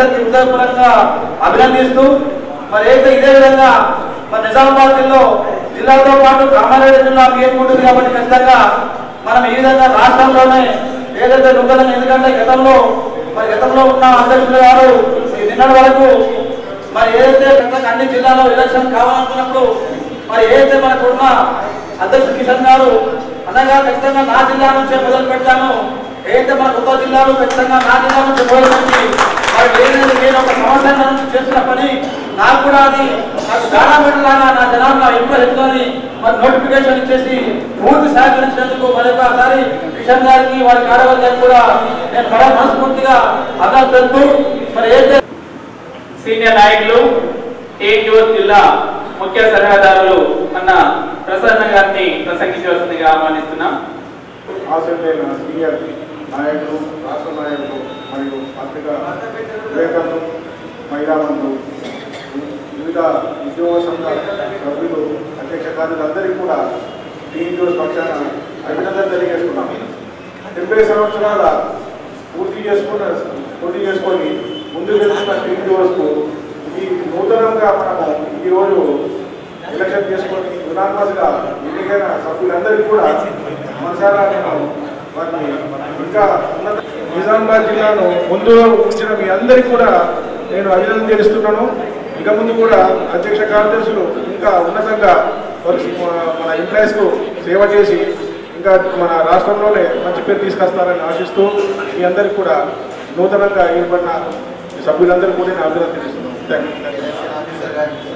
అందరికీ హృదయపూర్వకంగా అభినందిస్తూ మరి అయితే ఇదే విధంగా మరి నిజామాబాద్ జిల్లా జిల్లాతో పాటు కామారెడ్డి జిల్లా పేర్కొంటుంది కాబట్టి ఖచ్చితంగా మనం ఈ విధంగా రాష్ట్రంలోనే ఏదైతే నూతనంగా ఎందుకంటే గతంలో మరి గతంలో ఉన్న అధ్యక్షులు గారు ఈ నిన్నటి వరకు మరి ఏదైతే ఖచ్చితంగా అన్ని జిల్లాలో ఎలక్షన్ కావాలనుకున్నప్పుడు మరి ఏదైతే మనకు ఉన్న అధ్యక్షుడు కిషన్ గారు అనగా ఖచ్చితంగా నా జిల్లా నుంచే మొదలు పెడతాను ఏదైతే మన కొత్త జిల్లాలో ఖచ్చితంగా నా జిల్లా నుంచి మొదలు పెట్టి మరి ఏదైతే నేను ఒక సంవత్సరం నుంచి చేస్తున్న పని నాకు కూడా అది నాకు దానా పెట్టలాగా నా జనాలు నా ఇంట్లో ఎత్తుకొని మరి నోటిఫికేషన్ ఇచ్చేసి పూర్తి సహకరించినందుకు మరొకసారి కిషన్ గారికి వారి కార్యవర్గానికి కూడా నేను మరో మనస్ఫూర్తిగా అర్థం తెలుపుతూ మరి ఏదైతే సీనియర్ నాయకులు ఏఎన్యూర్ జిల్లా ముఖ్య సలహాదారులు అన్న ప్రసన్న గారిని ప్రసంగించవలసిందిగా ఆహ్వానిస్తున్నాం ఆసక్తైన సీనియర్ నాయకులు రాష్ట్ర నాయకులు మరియు పత్రికా విలేకరులు మహిళా మంత్రులు వివిధ ఉద్యోగ సంఘ సభ్యులు అధ్యక్ష కార్యులందరికీ కూడా టీఎన్జిఓ పక్షాన అభినందన తెలియజేస్తున్నాం డెబ్బై సంవత్సరాల పూర్తి చేసుకున్న పూర్తి చేసుకొని ముందుకు వెళ్తున్న టీఎన్జిఓస్కు ఈ నూతనంగా మనము ఈరోజు ఎలక్షన్ చేసుకొని యునానిమస్గా ఎన్నికైన సభ్యులందరికీ కూడా మనసారా నేను వారిని ఇంకా ఉన్నత నిజామాబాద్ జిల్లాను ముందులో ఉంచిన మీ అందరికీ కూడా నేను అభినందన తెలుస్తున్నాను ఇక ముందు కూడా అధ్యక్ష కార్యదర్శులు ఇంకా ఉన్నతంగా వారి మన ఎంప్లాయీస్కు సేవ చేసి ఇంకా మన రాష్ట్రంలోనే మంచి పేరు తీసుకొస్తారని ఆశిస్తూ మీ అందరికీ కూడా నూతనంగా ఏర్పడిన సభ్యులందరికీ కూడా నేను అభినందన తెలుస్తున్నాను థ్యాంక్ యూ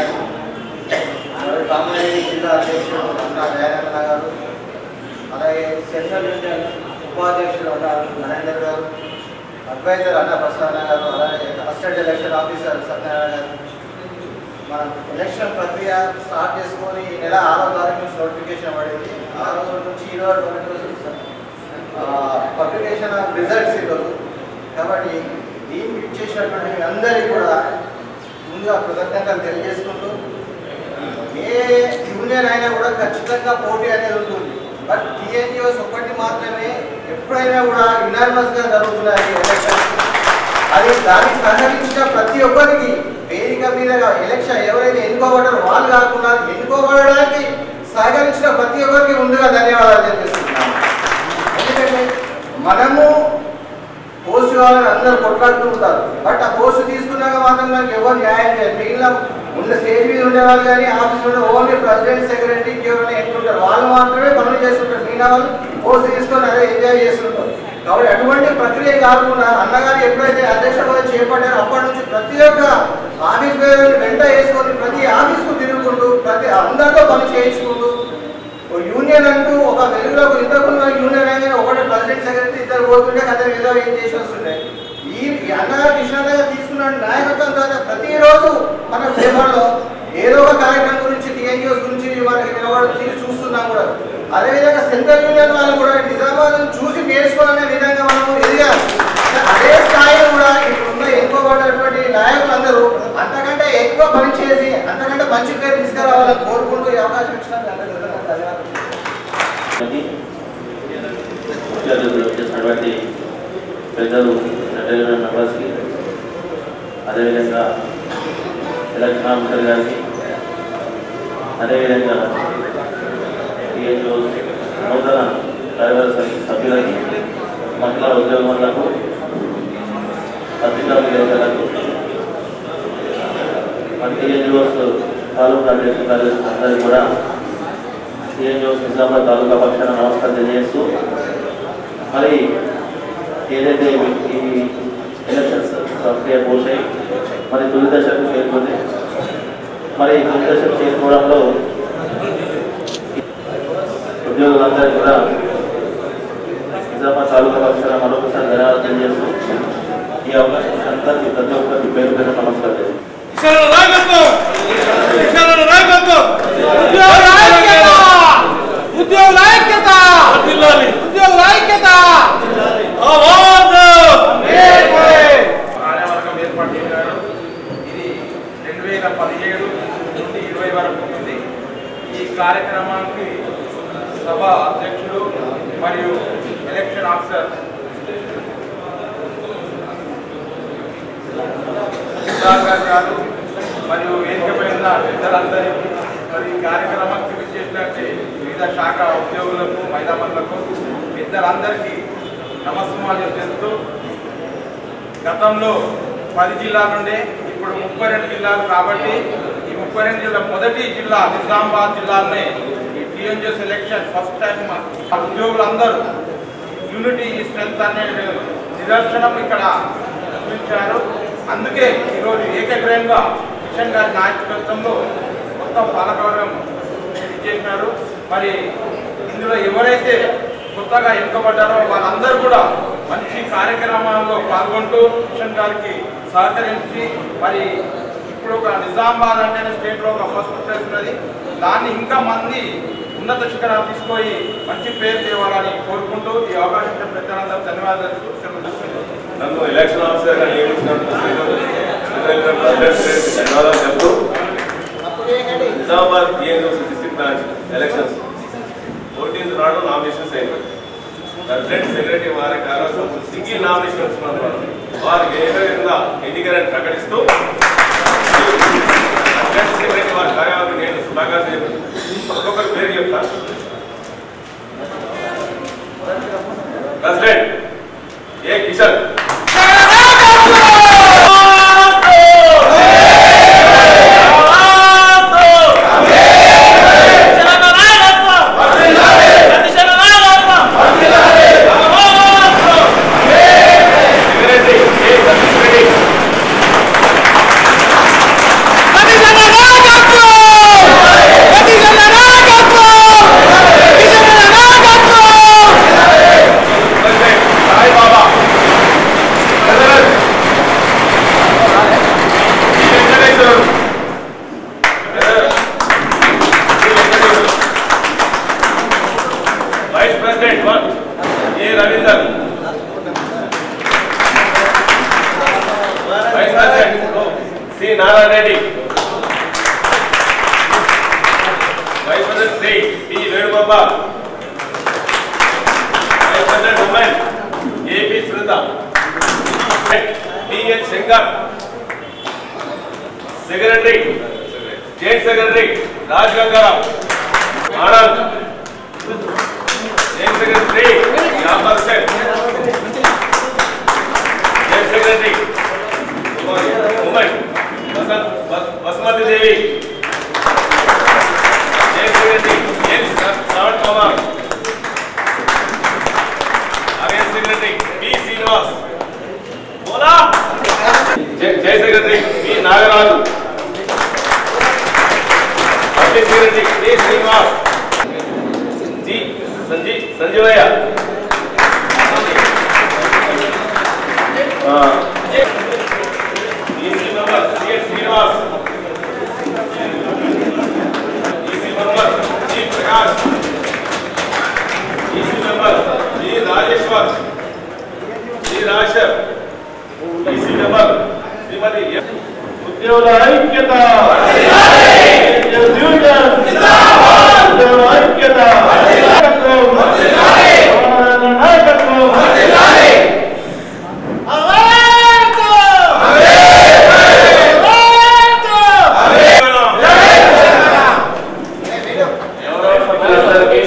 మరి కామారెడ్డి జిల్లా అధ్యక్షుడు నా దయానంద గారు అలాగే సెంట్రల్ యూనియన్ ఉపాధ్యక్షుడు అన్న నరేందర్ గారు అడ్వైజర్ అన్న ప్రసన్న గారు అలాగే అసిస్టెంట్ ఎలక్షన్ ఆఫీసర్ సత్యనారాయణ గారు మన ఎలక్షన్ ప్రక్రియ స్టార్ట్ చేసుకొని ఈ నెల ఆరో తారీఖు నుంచి నోటిఫికేషన్ పడింది ఆ రోజు నుంచి ఈ రోజు వరకు పబ్లికేషన్ ఆఫ్ రిజల్ట్స్ ఈరోజు కాబట్టి దీన్ని ఇచ్చేసినటువంటి మీ అందరికీ కూడా ముందుగా కృతజ్ఞతలు తెలియజేసుకుంటూ ఏ యూనియన్ అయినా కూడా ఖచ్చితంగా పోటీ అనేది ఉంటుంది బట్ టీఎన్జిఓస్ ఒక్కటి మాత్రమే ఎప్పుడైనా కూడా యునానిమస్ గా జరుగుతున్నాయి ఎలక్షన్ అది దానికి సహకరించిన ప్రతి ఒక్కరికి వేదిక మీద ఎలక్షన్ ఎవరైతే ఎన్నుకోబడ్డారో వాళ్ళు కాకుండా ఎన్నుకోబడడానికి సహకరించిన ప్రతి ఒక్కరికి ముందుగా ధన్యవాదాలు తెలియజేస్తున్నాను ఎందుకంటే మనము పోస్ట్ కావాలని అందరూ కొట్లాడుతూ ఉంటారు బట్ ఆ పోస్ట్ తీసుకున్నాక మాత్రం నాకు ఎవరు న్యాయం చేయరు మిగిలిన ఉన్న స్టేజ్ మీద ఉండేవాళ్ళు కానీ ఆఫీస్ ఉండే ఓన్లీ ప్రెసిడెంట్ సెక్రటరీ ఎవరైనా ఎట్లుంటారు వాళ్ళు మాత్రమే పనులు చేస్తుంటారు మిగతా వాళ్ళు పోస్ట్ తీసుకొని అదే ఎంజాయ్ చేస్తుంటారు కాబట్టి అటువంటి ప్రక్రియ కాకుండా అన్నగారు ఎప్పుడైతే అధ్యక్ష పదవి చేపట్టారో అప్పటి నుంచి ప్రతి ఒక్క ఆఫీస్ పేరు వెంట వేసుకొని ప్రతి ఆఫీస్కు తిరుగుకుంటూ ప్రతి అందరితో పని చేయించుకుంటూ ఓ యూనియన్ అంటూ ఒక వెలుగులోకి ఇంతకున్న యూనియన్ అనేది ఒకటి ప్రెసిడెంట్ సెక్రటరీ ఇద్దరు పోతుంటే అతను ఏదో ఏం చేసి వస్తుండే ఈ ఈ అన్నగారు కృష్ణగారు తీసుకున్న నాయకత్వం తర్వాత ప్రతిరోజు మన పేపర్లో ఏదో ఒక కార్యక్రమం గురించి టీఎన్జిఓస్ గురించి మనకి నిలబడి తిరిగి చూస్తున్నాం కూడా అదేవిధంగా సెంట్రల్ యూనియన్ వాళ్ళు కూడా నిజామాబాద్ చూసి నేర్చుకోవాలనే విధంగా మనం ఎదిగాం అదే స్థాయిలో కూడా ఇప్పుడున్న ఎన్నుకోబడినటువంటి నాయకులందరూ అంతకంటే ఎక్కువ పని చేసి అంతకంటే మంచి పేరు తీసుకురావాలని కోరుకుంటూ ఈ అవకాశం ఇచ్చినందుకు అందరికీ ధన్యవాదాలు ముఖ్య అతిథులు వచ్చేసినటువంటి పెద్దలు సెక్రటరీ మెంబర్స్కి అదేవిధంగా ఎలక్షన్ ఆఫీసర్ గారికి అదేవిధంగా టీఎన్జిఓ నూతన కార్యవర్గ సభ్యులకి మహిళా ఉద్యోగులకు పత్రికా విలేకరులకు మన టీఎన్జిఓస్ తాలూకా అధ్యక్ష కార్యదర్శి అందరికీ కూడా టీఎన్జిఓస్ నిజామాబాద్ తాలూకా పక్షాన నమస్కారం తెలియజేస్తూ మరి ఏదైతే ఈ ఎలక్షన్స్ ప్రక్రియ పూర్తయి మరి తొలి దశకు చేరుకుంది మరి ఈ తొలి దశకు చేరుకోవడంలో ఉద్యోగులందరికీ కూడా నిజామాబాద్ తాలూకా పక్షాన మరొకసారి ధన్యవాదాలు తెలియజేస్తూ ఈ అవకాశం అందరికీ ప్రతి ఒక్కరికి పేరు పేరు నమస్కారం తెలియజేస్తాను. ఉద్యోగుల ఐక్యత ఉద్యోగుల ఐక్యత కార్యవర్గం ఏర్పాటు చేశారు ఇది రెండు వేల పదిహేడు నుండి ఇరవై వరకు ఉంటుంది ఈ కార్యక్రమానికి సభ అధ్యక్షుడు మరియు ఎలక్షన్ ఆఫీసర్ సుధాకర్ గారు మరియు వేదికపై ఉన్న పెద్దలందరికీ మరి ఈ కార్యక్రమానికి విచ్చేసినట్టు వివిధ శాఖ ఉద్యోగులకు మైదామన్లకు పెద్దలందరికీ నమస్కారం చేస్తూ గతంలో పది జిల్లాల నుండి ఇప్పుడు ముప్పై రెండు జిల్లాలు కాబట్టి ఈ ముప్పై రెండు జిల్లా మొదటి జిల్లా నిజామాబాద్ జిల్లాలోనే ఈ టీఎన్జీ సెలెక్షన్ ఫస్ట్ టైం మా ఉద్యోగులందరూ యూనిటీ స్ట్రెంత్ అనే నిదర్శనం ఇక్కడ చూపించారు అందుకే ఈరోజు ఏకగ్రయంగా కిషన్ గారి నాయకత్వంలో మొత్తం పాలకవర్గం చేసినారు మరి ఇందులో ఎవరైతే కొత్తగా ఎన్నుకోబడ్డారో వాళ్ళందరూ కూడా మంచి కార్యక్రమాల్లో పాల్గొంటూ కిషన్ గారికి సహకరించి మరి ఇప్పుడు ఒక నిజామాబాద్ అంటేనే స్టేట్లో ఒక ఫస్ట్ ప్లేస్ ఉన్నది దాన్ని ఇంకా మంది ఉన్నత శిఖరాలు తీసుకొని మంచి పేరు తేవాలని కోరుకుంటూ ఈ అవకాశం ఇచ్చిన పెద్దలందరూ ధన్యవాదాలు సెలవు తీసుకుంటున్నాను. నన్ను ఎలక్షన్ ఆఫీసర్గా నియమించినందుకు శ్రీను ధన్యవాదాలు చెప్తూ Nizamabad TNUC district branch elections fourteenth నాడు నామినేషన్స్ అయినాయి ప్రెసిడెంట్ సెక్రటరీ వారి కార్యక్రమం సింగిల్ నామినేషన్ వచ్చినందువల్ల వారికి ఏకైకంగా ఎన్నికలను ప్రకటిస్తూ ప్రెసిడెంట్ సెక్రటరీ వారి కార్యాలయం నేను శుభాకాంక్షలు ఒక్కొక్కరి పేరు చెప్తా president A Kishan secretary A Satish Reddy president Sai Baba president E Venkateswarudu president E Venkateswarudu vice president one A Ravinder vice president two C Narayana Reddy vice president three P Venugopal vice president women AP Sunitha DN Shankar secretary joint secretary Raj Gangarao Anand joint secretary యాపర్ సెన్ joint secretary women Vasanth బస్- Basumathi Devi joint secretary N Shravan Kumar RN secretary P Srinivas బోలా జై Jai secretary P Nagaraju public secretary K Srinivas G సంజీ Sanjeevaiah EC member CS Srinivas EC member G Prakash EC member G Rajeshwar G Rajeshwar EC member Shrimati M. ఉద్యోగుల ఐక్యత ఉద్యోగుల ఐక్యత నాయకత్వం ఎవరో సభ్యులందరికీ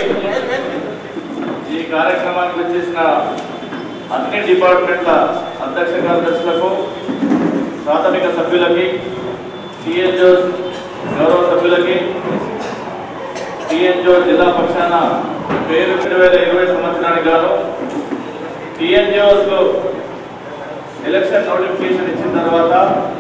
ఈ కార్యక్రమానికి వచ్చేసిన అన్ని డిపార్ట్మెంట్ల అధ్యక్ష కార్యదర్శులకు ప్రాథమిక సభ్యులకి టిఎన్జో గౌరవ సభ్యులకి టిఎన్జో జిల్లా పక్షాన పేరు రెండు వేల ఇరవై సంవత్సరానికి గాను టిఎన్జిఓస్ ఎలక్షన్ నోటిఫికేషన్ ఇచ్చిన తర్వాత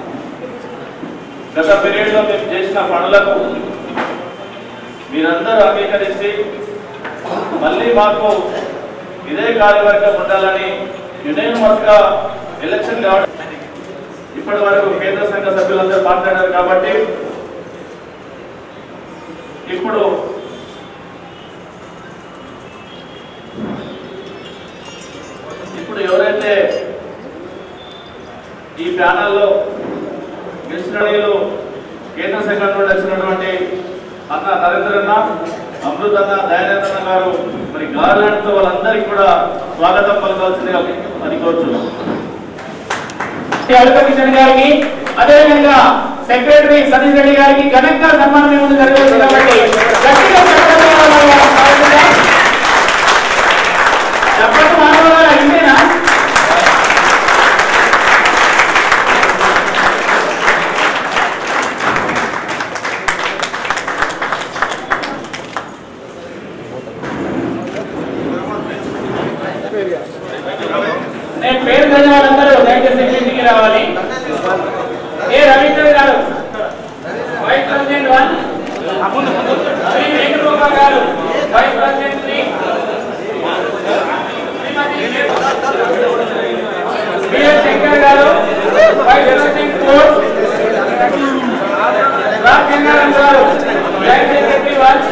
గత పీరియడ్ లో మేము చేసిన పనులకు మీరందరూ అంగీకరించి మళ్ళీ మాకు ఇదే కార్యవర్గం ఉండాలని యునైమస్ గా ఎలక్షన్ కావడం ఇప్పటి వరకు కేంద్ర సంఘ సభ్యులందరూ మాట్లాడారు కాబట్టి ఇప్పుడు ఇప్పుడు ఎవరైతే ఈ ప్యానల్లో గెలిచినీయులు కేంద్ర సంఘం నుండి వచ్చినటువంటి అన్న నరేంద్రన్న అమృతన్న దయానందన్న గారు మరి గార్లాండ్తో వాళ్ళందరికీ కూడా స్వాగతం పలకాల్సిందిగా మరి కోరుచున్నాం అల్ప కిషన్ గారికి అదేవిధంగా సెక్రటరీ సతీష్ రెడ్డి గారికి ఘనంగా సన్మానం ఇవ్వడం జరుగుతుంది కాబట్టి గట్టిగా చప్పట్లు కొట్టాలి. చప్పట్లు మానవాళ్ళ ఇంతేనా నేను పేరు తెలిసిన వాళ్ళందరూ దయచేసి ఇంటికి రావాలి A Ravindra garu vice president one Shri Venkatagopal garu vice president three BS Shankar garu vice president four Raj Gangaram garu joint secretary one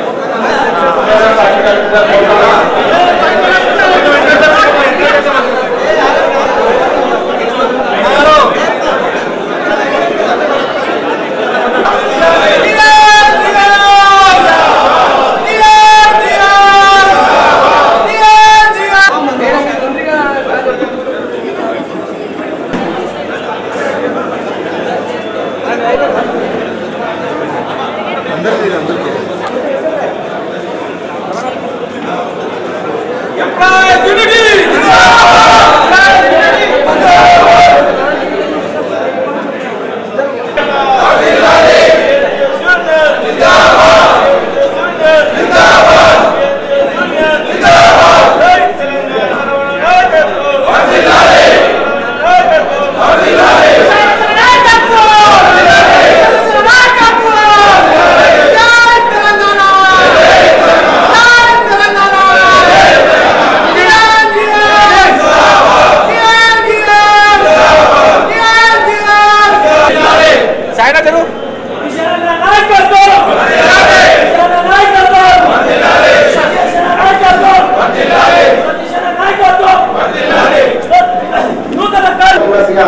మెంబర్స్గా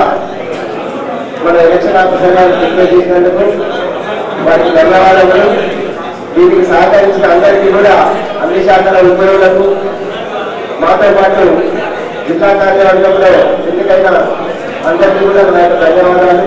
మన ఎలక్షన్ ఆఫీసర్ గారు డిక్లేర్ చేసినందుకు వారికి ధన్యవాదములు దీనికి సహకరించిన అందరికీ కూడా అన్ని శాఖల ఉద్యోగులకు మాతో పాటు జిల్లా కార్యాలయంలో ఎన్నికైన అందరికీ కూడా నా యొక్క ధన్యవాదాలు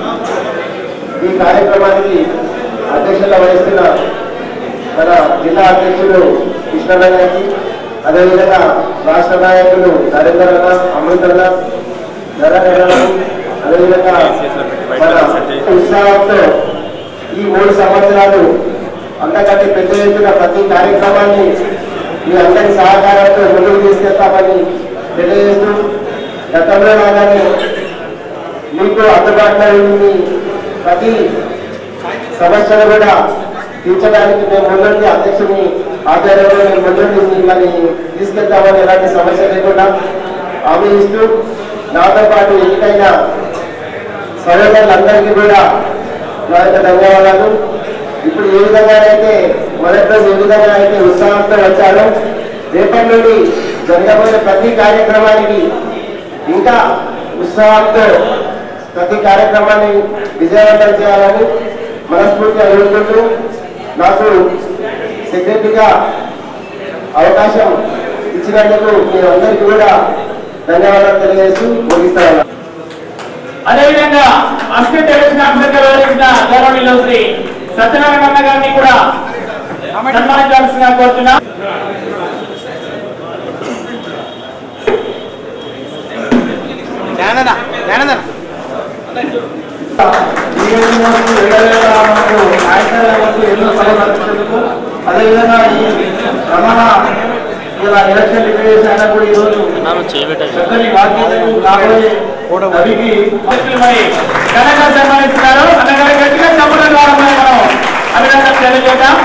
ఈ కార్యక్రమానికి అధ్యక్షత వహిస్తున్న మన జిల్లా అధ్యక్షుడు కృష్ణన్న గారికి అదేవిధంగా రాష్ట్ర నాయకులు నరేంద్ర అన్న అమృతన్న నరేంద్ర అదేవిధంగా మన ఉత్సాహంతో ఈ మూడు సంవత్సరాలు అంతకంటే పెద్ద ఎత్తున ప్రతి కార్యక్రమాన్ని మీ అందరి సహకారంతో ముందుకు తీసుకెళ్తామని తెలియజేస్తూ గతంలో లాగానే మీకు అందుబాటులో ఉంది ప్రతి సమస్యను కూడా తీర్చడానికి మేము ముందుండి అధ్యక్షుని ఆధ్వర్యంలో మేము ముందుండి మిమ్మల్ని తీసుకెళ్తామని ఎలాంటి సమస్య లేకుండా హామీ ఇస్తూ నాతో పాటు ఎన్నికైన సహోదరులందరికీ కూడా నా యొక్క ధన్యవాదాలు ఇప్పుడు ఏ విధంగానైతే మొదటి రోజు ఏ విధంగా అయితే ఉత్సాహంతో వచ్చారో రేపటి నుండి జరగబోయే ప్రతి కార్యక్రమానికి ఇంకా ఉత్సాహంతో ప్రతి కార్యక్రమాన్ని విజయవంతం చేయాలని మనస్ఫూర్తిగా కోరుకుంటూ నాకు సెక్రటరీగా అవకాశం ఇచ్చినందుకు మీ అందరికీ కూడా ధన్యవాదాలు తెలియజేస్తూ ముగిస్తాను అదేవిధంగా అసిస్టెంట్ ఎలక్షన్ ఆఫీసర్గా వ్యవహరించిన గౌరవనీయులు శ్రీ సత్యనారాయణ అన్న గారిని కూడా సన్మానించాల్సిందిగా కోరుతున్నా అదేవిధంగా ఈ రమణ ఇలా ఎలక్షన్ డిక్లేరేషన్ అయినా కూడా ఈరోజు చక్కని బాధ్యతలు కాబోయే రవికి అధ్యక్షులు మరి ఘనంగా సన్మానిస్తున్నారు అన్నగారి గట్టిగా చెప్పడం ద్వారా మరి మనం అభినందన తెలియజేద్దాం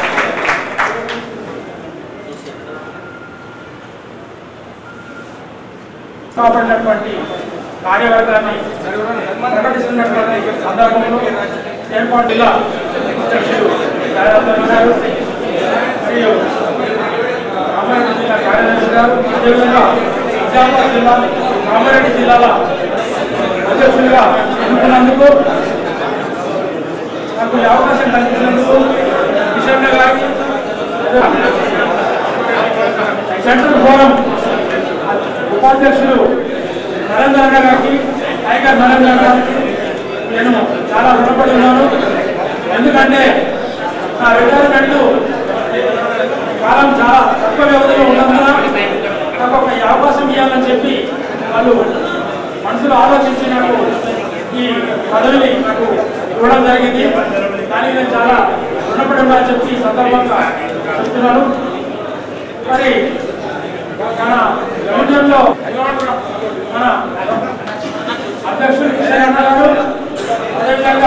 కాపాడినటువంటి కార్యవర్గాన్ని ప్రకటిస్తున్నటువంటి సందర్భంలో ఏర్పాటు జిల్లా అధ్యక్షుడు దయానందన్ గారు మరియు కామారెడ్డి జిల్లా కార్యదర్శి గారు అదేవిధంగా నిజామాబాద్ జిల్లా కామారెడ్డి జిల్లాల అధ్యక్షులుగా ఎన్నుకున్నందుకు నాకు ఈ అవకాశం కల్పించినందుకు కిషన్ గారికి సెంట్రల్ ఫోరం ఉపాధ్యక్షులు నరేంద్ర గారికి టైగర్ నరేంద్ర గారికి నేను చాలా రుణపడి ఉన్నాను ఎందుకంటే నా రిటైర్మెంట్ కాలం చాలా తక్కువ వ్యవధిలో ఉన్నందున నాకు ఒక ఈ అవకాశం ఇవ్వాలని చెప్పి వాళ్ళు మనసులో ఆలోచించి నాకు ఈ పదవిని నాకు ఇవ్వడం జరిగింది దానికి నేను చాలా రుణపడి ఉన్నానని చెప్పి ఈ సందర్భంగా చెప్తున్నాను మరి మన యూనియన్లో మన అధ్యక్షులు కిషన్ అన్న గారు అదేవిధంగా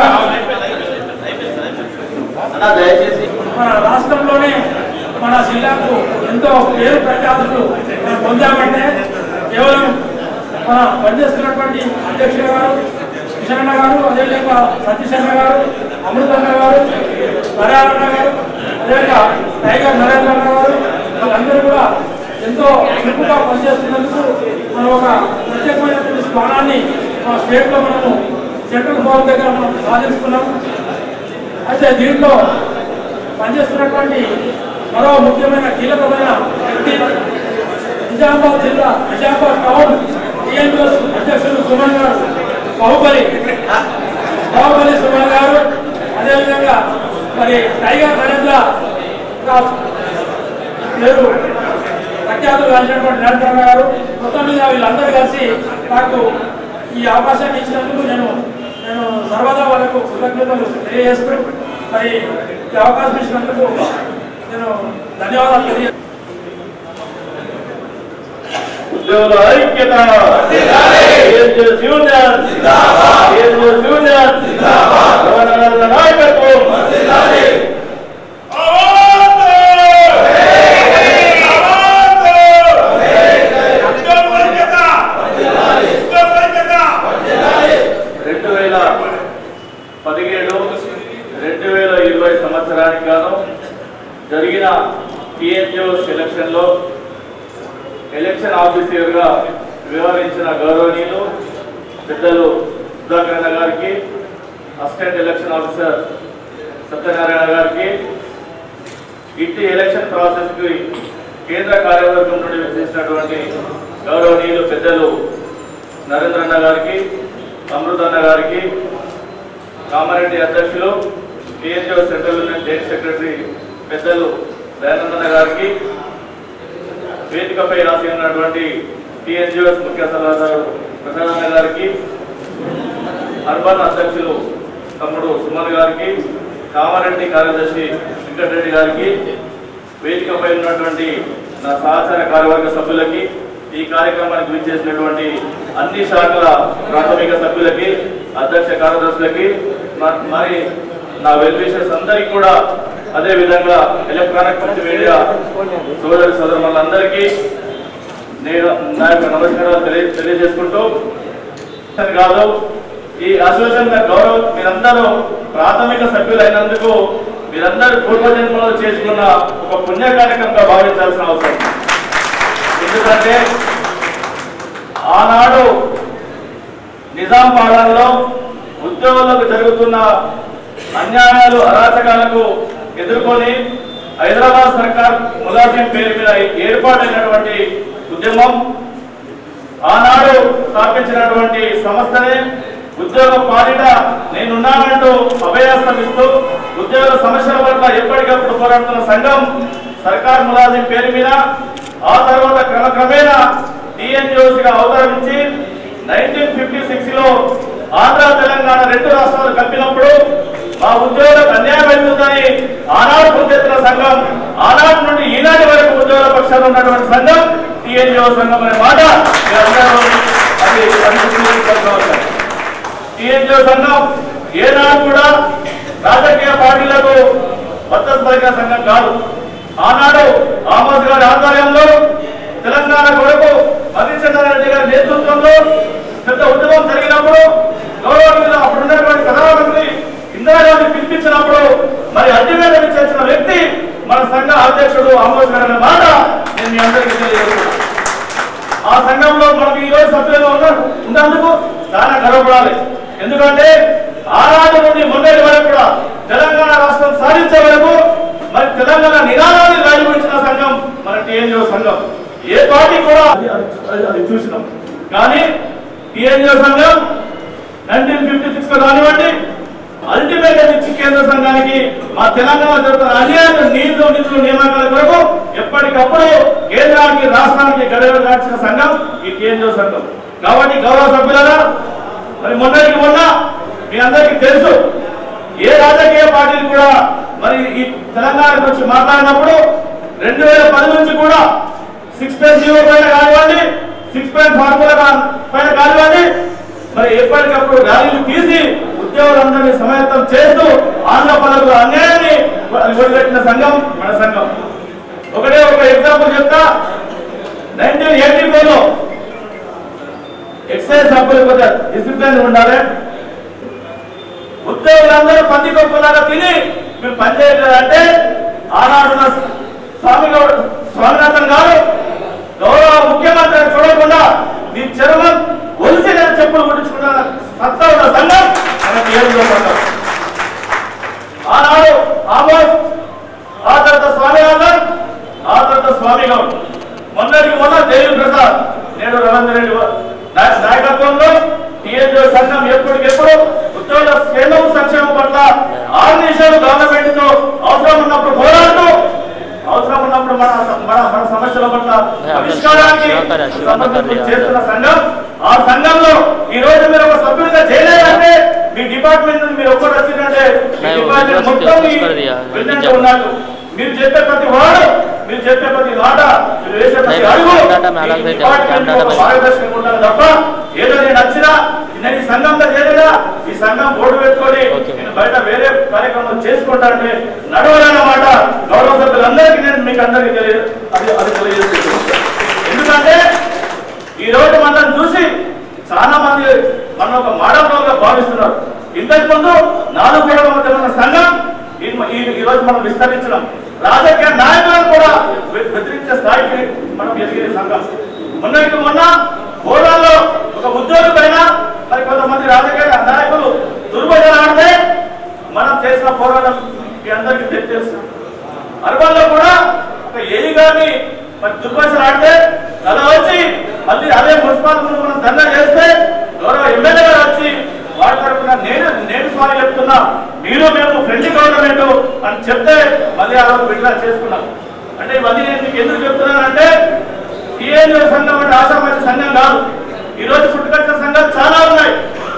అన్న దయచేసి మన రాష్ట్రంలోనే మన జిల్లాకు ఎంతో పేరు ప్రఖ్యాతులు మనం పొందామంటే కేవలం మన పనిచేస్తున్నటువంటి అధ్యక్షుడు గారు కిషన్న గారు అదేవిధంగా సతీషన్న గారు అమృతన్న గారు పర్యావరణ గారు అదేవిధంగా టైగర్ నరేంద్ర అన్న గారు వీళ్ళందరూ కూడా ఎంతో చురుకుగా పనిచేస్తున్నందుకు మనం ఒక ప్రత్యేకమైనటువంటి స్థానాన్ని మన స్టేట్లో మనము సెంట్రల్ ఫోరం దగ్గర మనం సాధించుకున్నాం అయితే దీంట్లో పనిచేస్తున్నటువంటి మరో ముఖ్యమైన కీలకమైన వ్యక్తి నిజామాబాద్ జిల్లా నిజామాబాద్ టౌన్ టీఎన్యూఎస్ అధ్యక్షులు సుమన్ గారు బాహుబలి బాహుబలి సుమన్ గారు అదేవిధంగా మరి టైగర్ నరేంద్ర రావు పేరు ప్రఖ్యాతులు కలిసినటువంటి నరేంద్ర గారు మొత్తం మీద వీళ్ళందరూ కలిసి నాకు ఈ అవకాశాన్ని ఇచ్చినందుకు నేను నేను సర్వదా వాళ్ళకు కృతజ్ఞతలు తెలియజేస్తూ మరి ఈ అవకాశం ఇచ్చినందుకు నేను ధన్యవాదాలు తెలియ ఉద్యోగుల ఐక్యత TNJS union TNJS union governor నాయకత్వం రెండు వేల పదిహేడు రెండు వేల ఇరవై సంవత్సరానికి గాను జరిగిన టిఎన్జిఓస్ ఎలక్షన్లో ఎలక్షన్ ఆఫీసర్గా వ్యవహరించిన గౌరవనీయులు పెద్దలు సుధాకర్ అన్న గారికి అసిస్టెంట్ ఎలక్షన్ ఆఫీసర్ సత్యనారాయణ గారికి ఇట్టి ఎలక్షన్ ప్రాసెస్ కి కేంద్ర కార్యవర్గం నుండి చేసినటువంటి గౌరవనీయులు పెద్దలు నరేంద్ర అన్న గారికి అమృత అన్న గారికి కామారెడ్డి అధ్యక్షులు TNGO central union state secretary పెద్దలు దయానందన్న గారికి వేదికపై రాసి ఉన్నటువంటి టిఎన్జిఓస్ ముఖ్య సలహాదారు ప్రసాదన్న గారికి అర్బన్ అధ్యక్షులు తమ్ముడు సుమన్ గారికి కామారెడ్డి కార్యదర్శి వెంకటరెడ్డి గారికి వేదికపై ఉన్నటువంటి నా సహచార కార్యవర్గ సభ్యులకి ఈ కార్యక్రమానికి విచ్చేసినటువంటి అన్ని శాఖల ప్రాథమిక సభ్యులకి అధ్యక్ష కార్యదర్శులకి మ- మరి నా వెల్ విషర్స్ అందరికీ కూడా అదే విధంగా ఎలక్ట్రానిక్ ప్రింట్ మీడియా సోదరి సోదరులందరికీ నేను నా యొక్క నమస్కారాలు తెలియ తెలియజేసుకుంటూ అని కాదు ఈ అసోసియేషన్ గౌరవం మీరందరూ ప్రాథమిక సభ్యులైనందుకు మీరందరూ పూర్వజన్మలో చేసుకున్న ఒక పుణ్య కార్యక్రమంగా భావించాల్సిన అవసరం ఉంది. ఎందుకంటే ఆనాడు నిజాం పాలనలో ఉద్యోగులకు జరుగుతున్న అన్యాయాలు అరాచకాలకు ఎదుర్కొని హైదరాబాద్ సర్కార్ ములాజిం పేరు మీద ఏర్పాటైనటువంటి ఉద్యమం ఆనాడు స్థాపించినటువంటి సంస్థనే ఉద్యోగ పాలిట నేనున్నానంటూ అభయాస్తమిస్తూ ఉద్యోగుల సమస్యల పట్ల ఎప్పటికప్పుడు పోరాడుతున్న సంఘం సర్కార్ ములాజిం పేరు మీద ఆ తర్వాత క్రమక్రమేణా టీఎన్జిఓస్ గా అవతరించి నైన్టీన్ ఫిఫ్టీ సిక్స్ లో ఆంధ్ర తెలంగాణ రెండు రాష్ట్రాలు కలిపినప్పుడు మా ఉద్యోగులకు అన్యాయం అవుతుందని ఆనాడు పొందెత్తిన సంఘం ఆనాటి నుండి ఈనాటి వరకు ఉద్యోగుల పక్షాన ఉన్నటువంటి సంఘం టీఎన్జిఓ సంఘం అనే మాట మీరందరూ అది అది గుర్తుంచుకోవాల్సిన అవసరం. టీఎన్జిఓ సంఘం ఏనాడు కూడా రాజకీయ పార్టీలకు మద్దతు పలికిన సంఘం కాదు ఆనాడు ఆమోద్ గారి ఆధ్వర్యంలో తెలంగాణ కొరకు మధుచంద్రారెడ్డి గారి నేతృత్వంలో పెద్ద ఉద్యమం జరిగినప్పుడు గౌరవనీయులు అప్పుడు ఉన్నటువంటి ప్రధానమంత్రి ఇందిరాగాంధీ పిలిపించినప్పుడు మరి అడ్డిమేడ చేసిన వ్యక్తి మన సంఘ అధ్యక్షుడు ఆమోద్ గారు అనే మాట నేను మీ అందరికీ తెలియజేస్తున్నాను ఆ సంఘంలో మనకి ఈ రోజు సభ్యులుగా ఉన్న ఉన్నందుకు చాలా గర్వపడాలి ఎందుకంటే ఆనాటి నుండి మొన్నటి వరకు కూడా తెలంగాణ రాష్ట్రం సాధించే వరకు మరి తెలంగాణ నినాదాన్ని రాజుకుంచిన సంఘం మన టీఎన్జిఓ సంఘం ఏ పార్టీ కూడా అది- అది- అది చూసినాం కానీ టీఎన్జిఓ సంఘం నైన్టీన్ ఫిఫ్టీ సిక్స్ లో కానివ్వండి అల్టిమేట్ ఇచ్చి కేంద్ర సంఘానికి మా తెలంగాణ జరుగుతున్న అన్యాయ నీళ్లు నిధులు నియామకాల కొరకు ఎప్పటికప్పుడు కేంద్రానికి రాష్ట్రానికి గడువు దాచిన సంఘం ఈ కేంద్ర సంఘం కాబట్టి గౌరవ సభ్యులారా మరి మొన్నటికి మొన్న మీ అందరికీ తెలుసు ఏ రాజకీయ పార్టీలు కూడా మరి ఈ తెలంగాణ గురించి మాట్లాడినప్పుడు రెండు వేల పది నుంచి కూడా సిక్స్ పాయింట్ జీరో పైన కానివ్వండి సిక్స్ పాయింట్ ఫార్ములా పైన కానివ్వండి మరి ఎప్పటికప్పుడు ర్యాలీలు తీసి ఉద్యోగులందరినీ సమాయత్తం చేస్తూ ఆంధ్ర పదవుల అన్యాయాన్ని ఒడిగట్టిన సంఘం మన సంఘం ఒకటే ఒక ఎగ్జాంపుల్ చెప్తా నైన్టీన్ ఎయిటీ ఫోర్ లో ఎక్సైజ్ సభ్యులు కొద్దిగా డిసిప్లిన్ ఉండాలి ఉద్యోగులందరూ పంది కొప్పులాగా తిని మీరు పనిచేయలేదంటే ఆనాడున్న స్వామి గౌడ్ స్వామినాథన్ గారు గౌరవ ముఖ్యమంత్రి చూడకుండా నీ చర్మం ఒలిసి నేను చెప్పులు కుట్టించుకున్న సత్తా ఉన్న సంఘం మన కేంద్ర సంఘం ఆనాడు ఆమోస్ ఆ తర్వాత స్వామి గౌడ్ ఆ తర్వాత స్వామి గౌడ్ మొన్నటికి మొన్న దేవి ప్రసాద్ నేడు రవీంద్ర రెడ్డి నాయ- నాయకత్వంలో టీఎన్జీ సంఘం ఎప్పటికెప్పుడు ఉద్యోగుల క్షేమం సంక్షేమం పట్ల ఆరు నిమిషాలు గవర్నమెంట్ తో అవసరం ఉన్నప్పుడు పోరాడుతూ అవసరం ఉన్నప్పుడు మన మన మన సమస్యల పట్ల పరిష్కారానికి సంబంధించి చేస్తున్న సంఘం ఆ సంఘంలో ఈ రోజు మీరు ఒక సభ్యులుగా చేయలేదంటే మీ డిపార్ట్మెంట్ నుంచి మీరు ఒక్కరు వచ్చిందంటే మీ డిపార్ట్మెంట్ మొత్తం మీ వెన్నంటే ఉన్నట్టు మీరు చెప్పే ప్రతి వాడు మీరు చెప్పే ప్రతి మాట మీరు వేసే ప్రతి అడుగు ఈ డిపార్ట్మెంట్ ఒక మార్గదర్శకం ఉండాలి తప్ప ఏదో నేను నచ్చినా నేను ఈ సంఘంలో చేరినా ఈ సంఘం బోర్డు పెట్టుకొని నేను బయట వేరే కార్యక్రమం చేసుకుంటానంటే నడవలేనమాట గౌరవ సభ్యులందరికీ నేను మీకు అందరికీ తెలియ అది అది తెలియజేస్తున్నాను ఎందుకంటే ఈ రోజు మనల్ని చూసి చాలా మంది మన ఒక మోడల్ రోల్ గా భావిస్తున్నారు ఇంతకు ముందు నాలుగు గోడల మధ్య ఉన్న సంఘం ఈ- ఈ ఈ రోజు మనం విస్తరించడం రాజకీయ నాయకులను కూడా వ్య- వ్యతిరేకించే స్థాయికి మనం ఎదిగిన సంఘం మొన్నటికి మొన్న హోదాల్లో ఒక ఉద్యోగి పైన మరి కొంతమంది రాజకీయ నాయకులు దుర్భజన ఆడితే మనం చేసిన పోరాటం మీ అందరికీ తె- తెలుసు అర్బన్ లో కూడా ఒక ఏఈ గారిని మరి దుర్భాషలు ఆడితే అలా వచ్చి మళ్ళీ అదే మున్సిపాల్ ముందు మనం ధర్నా చేస్తే గౌరవ ఎమ్మెల్యే గారు వచ్చి వాడి తరఫున నేను నేను స్వామి చెప్తున్నా మీరు మేము ఫ్రెండ్లీ గవర్నమెంట్ అని చెప్తే మళ్ళీ ఆ రోజు విడుదల చేసుకున్నాం అంటే ఇవన్నీ నేను మీకు ఎందుకు చెప్తున్నానంటే టీఎన్యూ సంఘం అంటే ఆశామాసి సంఘం కాదు ఈ రోజు పుట్టుకొచ్చిన సంఘాలు చాలా ఉన్నాయి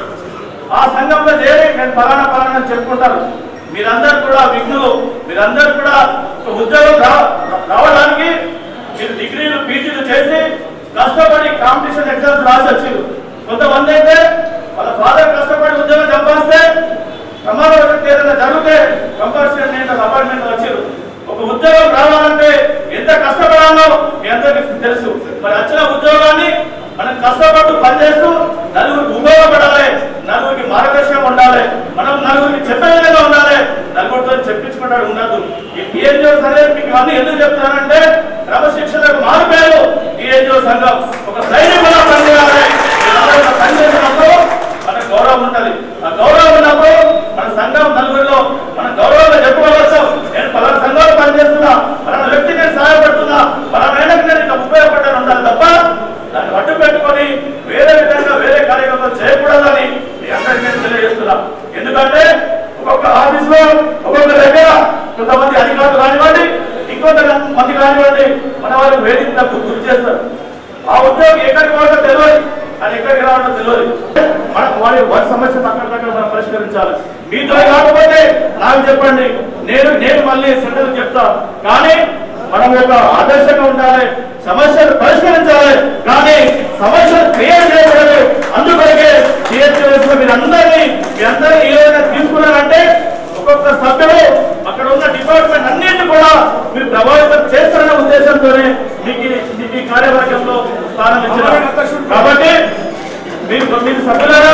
ఆ సంఘంలో చేరి నేను పలానా పలానా అని చెప్పుకుంటారు మీరందరూ కూడా విఘ్నులు మీరందరూ కూడా ఒక ఉద్యోగం రా- రావడానికి మీరు డిగ్రీలు పీజీలు చేసి కష్టపడి కాంపిటీషన్ ఎగ్జామ్స్ రాసి వచ్చారు కొంతమంది అయితే వాళ్ళ ఫాదర్ కష్టపడి ఉద్యోగం సంపాదిస్తే ప్రమాదం ఏదైనా జరిగితే కంపల్సరీ నేను అపార్ట్మెంట్ వచ్చారు ఒక ఉద్యోగం రావాలంటే ఎంత కష్టపడాలో మీ అందరికీ తెలుసు మరి వచ్చిన ఉద్యోగాన్ని మనం కష్టపడుతూ పనిచేస్తూ నలుగురికి ఉపయోగపడాలి నలుగురికి మార్గదర్శనం ఉండాలి మనం నలుగురికి చెప్పే విధంగా ఉండాలి నలుగురితో చెప్పించుకుంటాడు ఉండదు ఈ టీఎన్జిఓస్ అనేది మీకు అన్ని ఎందుకు చెప్తున్నానంటే క్రమశిక్షణకు మారిపోయారు టీఎన్జిఓ సంఘం ఒక సైనికులా పనిచేయాలి మీరందరూ ఇలా పనిచేసినప్పుడు మన గౌరవం ఉంటది ఆ గౌరవం ఉన్నప్పుడు మన సంఘం నలుగురిలో మన గౌరవంగా చెప్పుకోవచ్చు నేను పలానా సంఘంలో పనిచేస్తున్నా పలానా వ్యక్తికి నేను సహాయపడుతున్నా పలానా ఆయనకు నేను ఇట్లా ఉపయోగపడ్డాను ఉండాలి తప్ప దాన్ని అడ్డు పెట్టుకొని వేరే విధంగా వేరే కార్యక్రమాలు చేయకూడదని మీ అందరికీ నేను తెలియజేస్తున్నా ఎందుకంటే ఒక్కొక్క ఆఫీస్ లో ఒక్కొక్క దగ్గర కొంతమంది అధికారులు కానివ్వండి ఇంకొంత మంది కానివ్వండి మన వాళ్ళకి వేదికలకు గురి చేస్తారు ఆ ఉద్యోగి ఎక్కడికి పోవాలో తెలియదు అది ఎక్కడికి రావాలో తెలియదు మనకు వారి వారి సమస్య పక్కన పక్కన మనం పరిష్కరించాలి మీతో కాకపోతే నాకు చెప్పండి నేను నేను మళ్ళీ సెంటర్ చెప్తా కానీ మనం ఒక ఆదర్శంగా ఉండాలి సమస్యలు పరిష్కరించాలి కానీ సమస్యలు క్రియేట్ చేయకూడదు అందుకొరకే టీఎస్ఎస్ లో మీరు అందరినీ మీ అందరినీ ఏ విధంగా తీసుకున్నారంటే ఒక్కొక్క సభ్యుడు అక్కడ ఉన్న డిపార్ట్మెంట్ అన్నింటినీ కూడా మీరు ప్రభావితం చేస్తారనే ఉద్దేశంతోనే మీకు ఈ- మీకు ఈ కార్యవర్గంలో స్థానం ఇచ్చారు కాబట్టి మీరు మీరు సభ్యులారా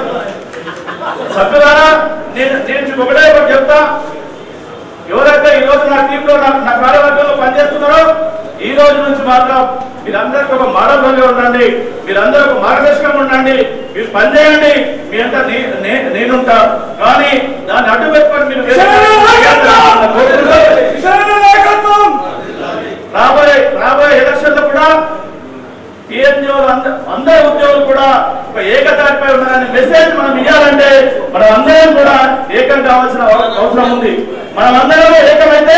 సభ్యులారా నేను నేను మీకు ఒకటే ఒకటి చెప్తా ఎవరైతే ఈ రోజు నా టీంలో నా నా కార్యవర్గంలో పనిచేస్తున్నారో ఈ రోజు నుంచి మాత్రం మీరందరికీ ఒక మోడల్ రోల్గా ఉండండి మీరందరూ ఒక మార్గదర్శకం ఉండండి మీరు పనిచేయండి మీ అంతా నే- నే- నేనుంటా కానీ దాన్ని అడ్డు పెట్టుకొని మీరు వేరే రాబోయే రాబోయే ఎలక్షన్లో కూడా టీఎన్జిఓలు అందరు ఉద్యోగులు కూడా ఒక ఏకతాటిపై ఉన్నారనే మెసేజ్ మనం కావాల్సిన అవ- అవసరం ఉంది మనమందరం ఏకమైతే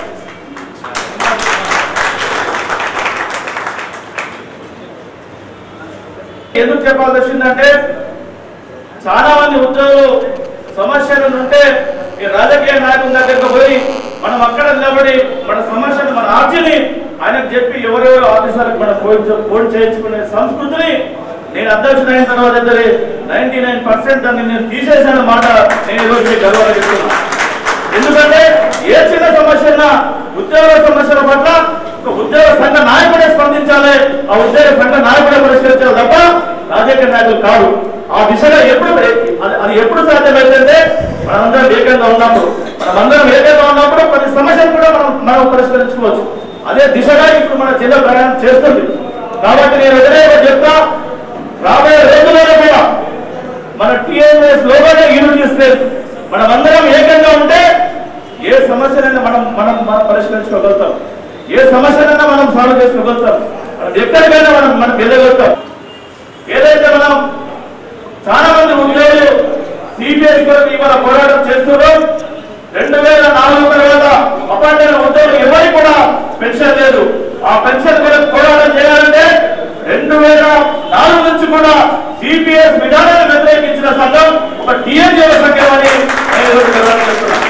ఎందుకు చెప్పాల్సి వచ్చిందంటే చాలా మంది ఉద్యోగులు సమస్యలు ఉంటే ఈ రాజకీయ నాయకుల దగ్గరకు పోయి మనం అక్కడ నిలబడి మన సమస్యలు మన ఆర్జీని ఆయనకు చెప్పి ఎవరెవరు ఆఫీసర్లకు మనం ఫోన్ చే- ఫోన్ చేయించుకునే సంస్కృతిని నేను అధ్యక్షుడు అయిన తర్వాత ఇద్దరి నైన్టీ నైన్ పర్సెంట్ అని నేను తీసేసిన మాట నేను ఈరోజు మీకు గర్వంగా చెప్తున్నా ఎందుకంటే ఏ చిన్న సమస్య ఉన్నా ఉద్యోగ సమస్యల పట్ల ఒక ఉద్యోగ సంఘ నాయకుడే స్పందించాలి ఆ ఉద్యోగ సంఘ నాయకుడే పరిష్కరించాలి తప్ప రాజకీయ నాయకులు కాదు ఆ దిశగా ఎప్పుడు అది అది ఎప్పుడు సాధ్యమైందంటే మనందరం ఏకంగా ఉన్నప్పుడు మనమందరం ఏకంగా ఉన్నప్పుడు కొన్ని సమస్యలు కూడా మనం మనం పరిష్కరించుకోవచ్చు అదే దిశగా ఇప్పుడు మన జిల్లా ప్రయాణం చేస్తుంది కాబట్టి నేను ఎదురైనా చెప్తా రాబోయే రోజుల్లో కూడా మన టీఎంఎస్ లోగానే యూనిట్ ఇస్తే మనమందరం ఏకంగా ఉంటే ఏ సమస్యనైనా మనం మనం మనం పరిష్కరించుకోగలుగుతాం ఏ సమస్యనైనా మనం సాల్వ్ చేసుకోగలుగుతాం మనం ఎక్కడికైనా మనం మనం వెళ్ళగలుగుతాం ఏదైతే మనం చాలా మంది ఉద్యోగులు సిపిఎస్ కొరకు ఇవాళ పోరాటం చేస్తున్నారు రెండు వేల నాలుగు తర్వాత అపాయింట్ ఉద్యోగులు ఎవరికి కూడా పెన్షన్ లేదు ఆ పెన్షన్ కొరకు పోరాటం చేయాలంటే రెండు వేల నాలుగు నుంచి కూడా సిపిఎస్ విధానాన్ని వ్యతిరేకించిన సంఘం ఒక టీఎన్జీఓ సంఘం అని నేను ఈరోజు గర్వంగా చెప్తున్నా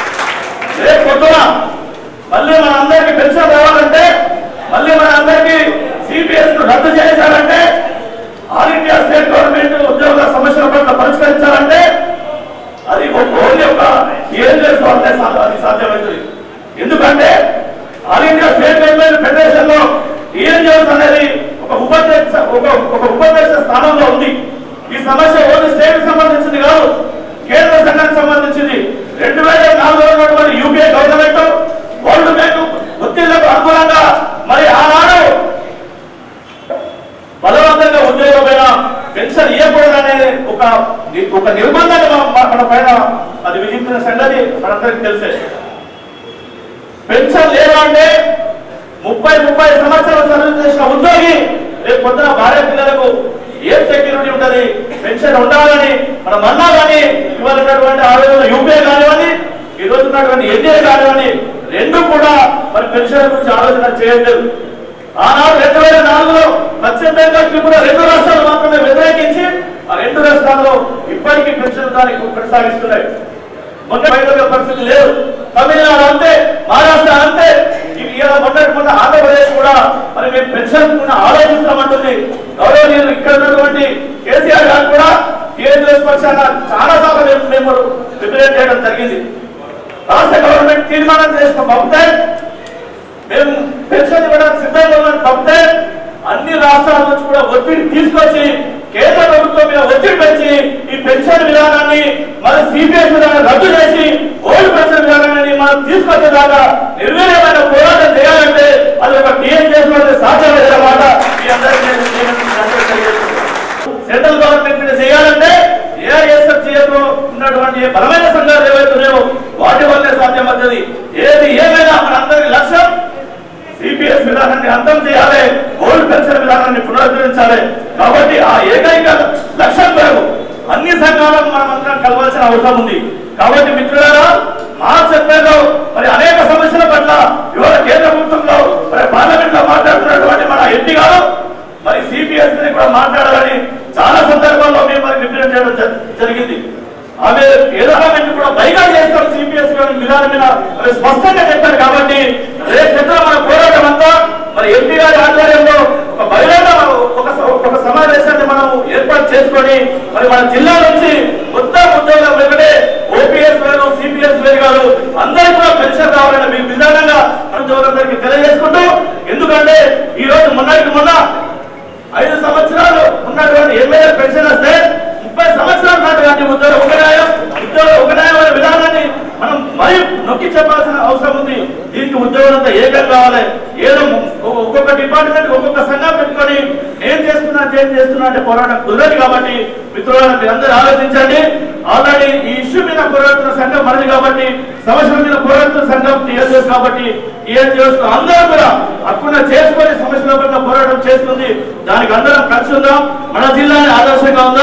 రేపు పొద్దున మళ్ళీ మన అందరికి పెన్షన్ రావాలంటే మళ్ళీ మన అందరికి సిపిఎస్ రద్దు చేశారంటే ఆల్ ఇండియా స్టేట్ గవర్నమెంట్ ఉద్యోగుల సమస్యల పట్ల పరిష్కరించాలంటే అది ఒక ఓన్లీ ఒక ఏం చేసుకోవాలంటే సా- అది సాధ్యమవుతుంది ఎందుకంటే all India state government federation లో టీఎన్జిఓస్ అనేది ఒక ఉపాధ్యక్ష ఒక ఒక ఉపాధ్యక్ష స్థానంలో ఉంది ఈ సమస్య ఓన్లీ స్టేట్ కి సంబంధించింది కాదు కేంద్ర సంఘానికి సంబంధించింది రెండు వేల నాలుగులో ఉన్నటువంటి యూపీఏ గవర్నమెంట్ వరల్డ్ బ్యాంక్ ఒత్తిళ్లకు అనుగుణంగా మరి ఆనాడు బలవంతంగా ఉద్యోగమైన పెన్షన్ ఇవ్వకూడదనే ఒక ఒక నిర్బంధాన్ని మన- మన- మన పైన అది విధించిన సంగతి మనందరికీ తెలిసే పెన్షన్ లేదా అంటే ముప్పై ముప్పై సంవత్సరాలు సర్వీస్ చేసిన ఉద్యోగి రేపు పొద్దున భార్య పిల్లలకు ఏం సెక్యూరిటీ ఉంటది పెన్షన్ ఉండాలని మనం అన్నా కానీ ఇవాళ ఉన్నటువంటి ఆ రోజుల్లో యూపీఏ కానివ్వండి ఈ రోజు ఉన్నటువంటి ఎన్డీఏ కానివ్వండి రెండు కూడా మరి పెన్షన్ గురించి ఆలోచన చేయట్లేదు ఆనాడు రెండు వేల నాలుగులో ఖచ్చితంగా త్రిపుర రెండు రాష్ట్రాలు మాత్రమే వ్యతిరేకించి ఆ రెండు రాష్ట్రాల్లో ఇప్పటికీ పెన్షన్ దానికి కొనసాగిస్తున్నాయి మొన్న బయట పరిస్థితి లేదు తమిళనాడు అంతే మహారాష్ట్ర అంతే ఇవి ఇలా మొన్నటి మొన్న ఆంధ్రప్రదేశ్ కూడా మరి మేము పెన్షన్ కూడా ఆలోచిస్తామంటుంది గౌరవనీయులు ఇక్కడ ఉన్నటువంటి కేసీఆర్ గారు కూడా టీఎన్ఎస్ పక్షాన చాలా సార్లు మేము మేము రిప్రజెంట్ చేయడం జరిగింది రాష్ట్ర గవర్నమెంట్ తీర్మానం చేసిన పంపితే మేము పెన్షన్ ఇవ్వడానికి సిద్ధంగా ఉన్నాం తప్పితే అన్ని రాష్ట్రాల నుంచి కూడా ఒత్తిడి తీసుకొచ్చి కేంద్ర ప్రభుత్వం మీద ఒత్తిడి పెంచి ఈ పెన్షన్ విధానాన్ని మన సిపిఎస్ విధానాన్ని రద్దు చేసి ఓల్డ్ పెన్షన్ విధానాన్ని మనం తీసుకొచ్చేదాకా నిర్వీర్యమైన పోరాటం చేయాలంటే అది ఒక టీఎం చేసుకోవడం సాధ్యమయ్యేదన్నమాట మీ అందరికీ నేను నేను తెలియజేస్తున్నాను. సెంట్రల్ గవర్నమెంట్ మీద చేయాలంటే ఏఐఎస్ఎఫ్ లో ఉన్నటువంటి బలమైన సంఘాలు ఏవైతే ఉన్నాయో వాటి వల్లే సాధ్యమవుతుంది ఏది ఏమైనా మనందరి లక్ష్యం సిపిఎస్ విధానాన్ని అంతం చేయాలి ఓల్డ్ పెన్షన్ విధానాన్ని పునరుద్ధరించాలి కాబట్టి ఆ ఏకైక లక్ష్యం కొరకు అన్ని సంఘాలను మనం అందరం కలవాల్సిన అవసరం ఉంది కాబట్టి మిత్రులారా మా చెప్పేలో మరి అనేక సమస్యల పట్ల ఇవాళ కేంద్ర ప్రభుత్వంలో మరి పార్లమెంట్ లో మాట్లాడుతున్నటువంటి మన ఎంపీ గారు మరి సిపిఎస్ ని కూడా మాట్లాడాలని చాలా సందర్భాల్లో మేము మరి రిప్రజెంట్ చేయడం జ- జరిగింది ఆమె ఏదామెంట్ కూడా పైగా చేస్తారు సిపిఎస్ విధానం మీద మరి స్పష్టంగా చెప్పారు కాబట్టి రేపు పెద్ద మన పోరాటం అంతా మరి ఎంపీ గారి ఆధ్వర్యంలో ఒక బహిరంగ ఒక స- ఒక సమావేశాన్ని మనం ఏర్పాటు చేసుకొని మరి మన జిల్లా నుంచి మొత్తం ఉద్యోగం వెంకటే ఓపీఎస్ వేరు సిపిఎస్ వేరు కాదు అందరికీ కూడా పెన్షన్ రావాలని మీ విధానంగా మన ఉద్యోగులందరికీ తెలియజేసుకుంటూ ఎందుకంటే ఈ రోజు మొన్నటికి మొన్న ఐదు సంవత్సరాలు ఉన్నటువంటి ఎమ్మెల్యే పెన్షన్ వస్తే ముప్పై సంవత్సరాలు నాటి ఉద్యోగ ఒక న్యాయం ఉద్యోగ ఒక న్యాయం అనే విధానాన్ని మనం మరి నొక్కి చెప్పాల్సిన అవసరం ఉంది దీనికి ఉద్యోగులంతా ఏకం కావాలి ఏదో ఒ- ఒక్కొక్క డిపార్ట్మెంట్ ఒక్కొక్క సంఘం పెట్టుకొని నేను చేస్తున్నా నేను చేస్తున్నా అంటే పోరాటం కుదరదు కాబట్టి మిత్రులను మీరు అందరూ ఆలోచించండి ఆల్రెడీ ఈ ఇష్యూ మీద పోరాడుతున్న సంఘం మనది కాబట్టి సమస్యల మీద పోరాడుతున్న సంఘం టీఎస్ఎస్ కాబట్టి టీఎస్ఎస్ అందరూ కూడా హక్కున చేసుకొని సమస్యల పట్ల పోరాటం చేస్తుంది దానికి అందరం కలిసి ఉందాం మన జిల్లాని ఆదర్శంగా ఉందాం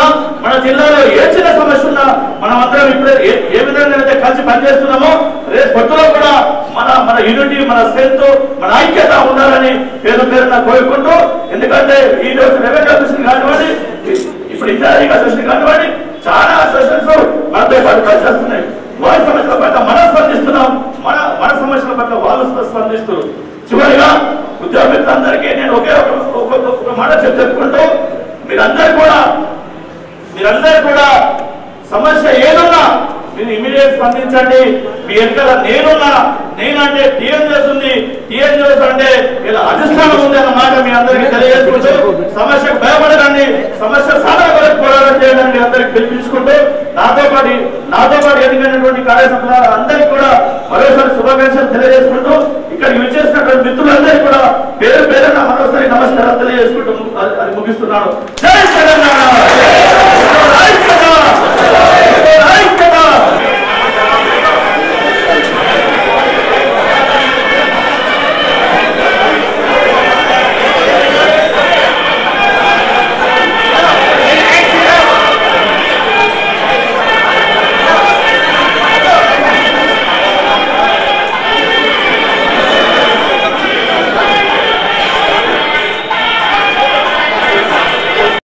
మన జిల్లాలో ఏ చిన్న సమస్య ఉన్నా మనం అందరం ఇప్పుడే ఏ- ఏ విధంగా అయితే కలిసి పనిచేస్తున్నామో రేపు పొద్దులో కూడా మన మన యూనిటీ మన స్ట్రెంత్ మన ఐక్యత ఉండాలని పేరు పేరున కోరుకుంటూ ఎందుకంటే ఈ రోజు రెవెన్యూ అసోసియేషన్ కానివ్వండి ఇప్పుడు ఇంజనీరింగ్ అసోసియేషన్ కానివ్వండి చాలా అసోసియేషన్స్ మనతో పాటు పనిచేస్తున్నాయి వారి సమస్యల పట్ల మనం స్పందిస్తున్నాం మన మన సమస్యల పట్ల వాళ్ళు స్ప- స్పందిస్తూ చివరిగా ఉద్యోగులందరికీ నేను ఒకే ఒక- ఒక ఒక మాట చెప్ చెప్పుకుంటూ మీరందరూ కూడా మీరందరూ కూడా సమస్య ఏదున్నా మీరు ఇమీడియట్ స్పందించండి మీ వెనకాల నేనున్నా నేనంటే టీఎన్జెస్ ఉంది టీఎన్జెస్ అంటే ఇలా అధిష్టానం ఉంది అన్న మాట మీ అందరికీ తెలియజేసుకుంటూ సమస్యకు భయపడకండి సమస్య సాధన కొరకు పోరాటం చేయడానికి మీ అందరికి పిలిపించుకుంటూ నాతో పాటు నాతో పాటు ఎన్నికైనటువంటి కార్యసభ అందరికీ కూడా మరోసారి శుభాకాంక్షలు తెలియజేసుకుంటూ ఇక్కడ విచ్చేసినటువంటి మిత్రులందరికీ కూడా పేరు పేరున మరోసారి నమస్కారాలు తెలియజేసుకుంటూ అది- అది ముగిస్తున్నాను జై తెలంగాణ జై